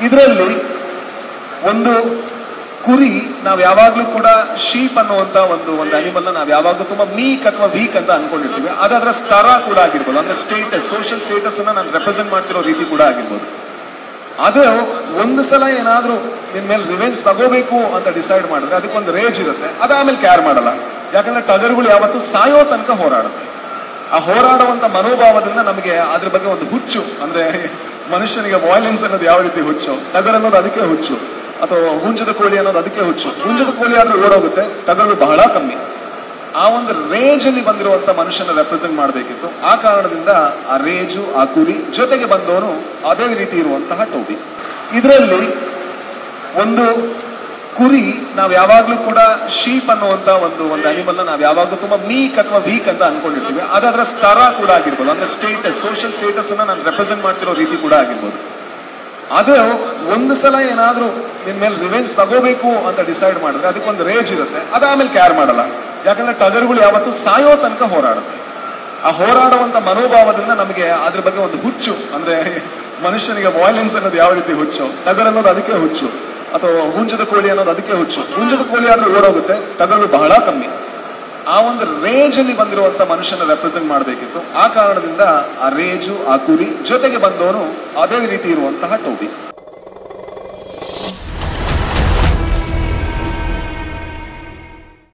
ಇದರಲ್ಲಿ ಒಂದು ಕುರಿ ನಾವ್ ಯಾವಾಗ್ಲೂ ಕೂಡ ಶೀಪ್ ಅನ್ನುವಂತ ಒಂದು ಒಂದು ಅನಿಮಲ್ ನಾವ್ ಯಾವಾಗ್ಲೂ ತುಂಬಾ ಮೀಕ್ ಅಥವಾ ವೀಕ್ ಅಂತ ಅನ್ಕೊಂಡಿರ್ತೀವಿ ಅದಾದ್ರ ಸ್ತರ ಕೂಡ ಆಗಿರ್ಬೋದು ಅಂದ್ರೆ ಸ್ಟೇಟಸ್ ಸೋಷಿಯಲ್ ಸ್ಟೇಟಸ್ ಅನ್ನ ನಾನು ರೆಪ್ರೆಸೆಂಟ್ ಮಾಡ್ತಿರೋ ರೀತಿ ಕೂಡ ಆಗಿರ್ಬೋದು ಅದು ಒಂದು ಸಲ ಏನಾದ್ರೂ ನಿನ್ ಮೇಲೆ ರಿವೆಂಜ್ ತಗೋಬೇಕು ಅಂತ ಡಿಸೈಡ್ ಮಾಡಿದ್ರೆ ಅದಕ್ಕೊಂದು ರೇಜ್ ಇರುತ್ತೆ ಅದಾದ್ಮೇಲೆ ಕೇರ್ ಮಾಡಲ್ಲ ಯಾಕಂದ್ರೆ ಟಗರುಗಳು ಯಾವತ್ತು ಸಾಯೋ ತನಕ ಹೋರಾಡುತ್ತೆ ಆ ಹೋರಾಡುವಂತ ಮನೋಭಾವದಿಂದ ನಮಗೆ ಅದ್ರ ಬಗ್ಗೆ ಒಂದು ಹುಚ್ಚು ಅಂದ್ರೆ ಮನುಷ್ಯನಿಗೆ ವಾಯ್ಲೆನ್ಸ್ ಅನ್ನೋದು ಯಾವ ರೀತಿ ಹುಚ್ಚು ಟಗರ್ ಅನ್ನೋದು ಅದಕ್ಕೆ ಹುಚ್ಚು ಅಥವಾ ಹುಂಜದ ಕೋಳಿ ಅನ್ನೋದು ಅದಕ್ಕೆ ಹುಚ್ಚು ಹುಂಜದ ಕೋಳಿ ಆದ್ರೂ ಓಡೋಗುತ್ತೆ ಟಗರು ಬಹಳ ಕಮ್ಮಿ ಆ ಒಂದು ರೇಜ್ ಅಲ್ಲಿ ಬಂದಿರುವಂತ ಮನುಷ್ಯನ ರೆಪ್ರೆಸೆಂಟ್ ಮಾಡಬೇಕಿತ್ತು ಆ ಕಾರಣದಿಂದ ಆ ರೇಜು ಆ ಕುರಿ ಜೊತೆಗೆ ಬಂದವನು ಅದೇ ರೀತಿ ಇರುವಂತಹ ಟೋಬಿ ಇದರಲ್ಲಿ ಒಂದು ಕುರಿ ನಾವ್ ಯಾವಾಗ್ಲೂ ಕೂಡ ಶೀಪ್ ಅನ್ನುವಂತ ಒಂದು ಒಂದು ಅನಿಮಲ್ ನಾವ್ ಯಾವಾಗ್ಲೂ ತುಂಬಾ ಮೀಕ್ ಅಥವಾ ವೀಕ್ ಅಂತ ಅನ್ಕೊಂಡಿರ್ತೀವಿ ಅದಾದ್ರ ಸ್ತರ ಕೂಡ ಆಗಿರ್ಬೋದು ಅಂದ್ರೆ ಸ್ಟೇಟಸ್ ಸೋಷಿಯಲ್ ಸ್ಟೇಟಸ್ ಅನ್ನ ನಾನು ರೆಪ್ರೆಸೆಂಟ್ ಮಾಡ್ತಿರೋ ರೀತಿ ಕೂಡ ಆಗಿರ್ಬೋದು ಅದು ಒಂದು ಸಲ ಏನಾದ್ರೂ ನಿನ್ ಮೇಲೆ ರಿವೆಂಜ್ ತಗೋಬೇಕು ಅಂತ ಡಿಸೈಡ್ ಮಾಡಿದ್ರೆ ಅದಕ್ಕೊಂದು ರೇಜ್ ಇರುತ್ತೆ ಅದಾದ್ಮೇಲೆ ಕೇರ್ ಮಾಡಲ್ಲ ಯಾಕಂದ್ರೆ ಟಗರುಗಳು ಯಾವತ್ತು ಸಾಯೋ ತನಕ ಹೋರಾಡುತ್ತೆ ಆ ಹೋರಾಡುವಂತ ಮನೋಭಾವದಿಂದ ನಮಗೆ ಅದ್ರ ಬಗ್ಗೆ ಒಂದು ಹುಚ್ಚು ಅಂದ್ರೆ ಮನುಷ್ಯನಿಗೆ ವಾಯ್ಲೆನ್ಸ್ ಅನ್ನೋದು ಯಾವ ರೀತಿ ಹುಚ್ಚು ಟಗರ್ ಅನ್ನೋದು ಅದಕ್ಕೆ ಹುಚ್ಚು ಅಥವಾ ಹುಂಜದ ಕೋಳಿ ಅನ್ನೋದು ಅದಕ್ಕೆ ಹುಚ್ಚು ಹುಂಜದ ಕೋಳಿ ಆದ್ರೂ ಓಡೋಗುತ್ತೆ ಟಗರುಗಳು ಬಹಳ ಕಮ್ಮಿ ಆ ಒಂದು ರೇಜ್ ಅಲ್ಲಿ ಬಂದಿರುವಂತ ಮನುಷ್ಯನ ರೆಪ್ರೆಸೆಂಟ್ ಮಾಡಬೇಕಿತ್ತು ಆ ಕಾರಣದಿಂದ ಆ ರೇಜು ಆ ಕುರಿ ಜೊತೆಗೆ ಬಂದವನು ಅದೇ ರೀತಿ ಇರುವಂತಹ ಟೋಬಿ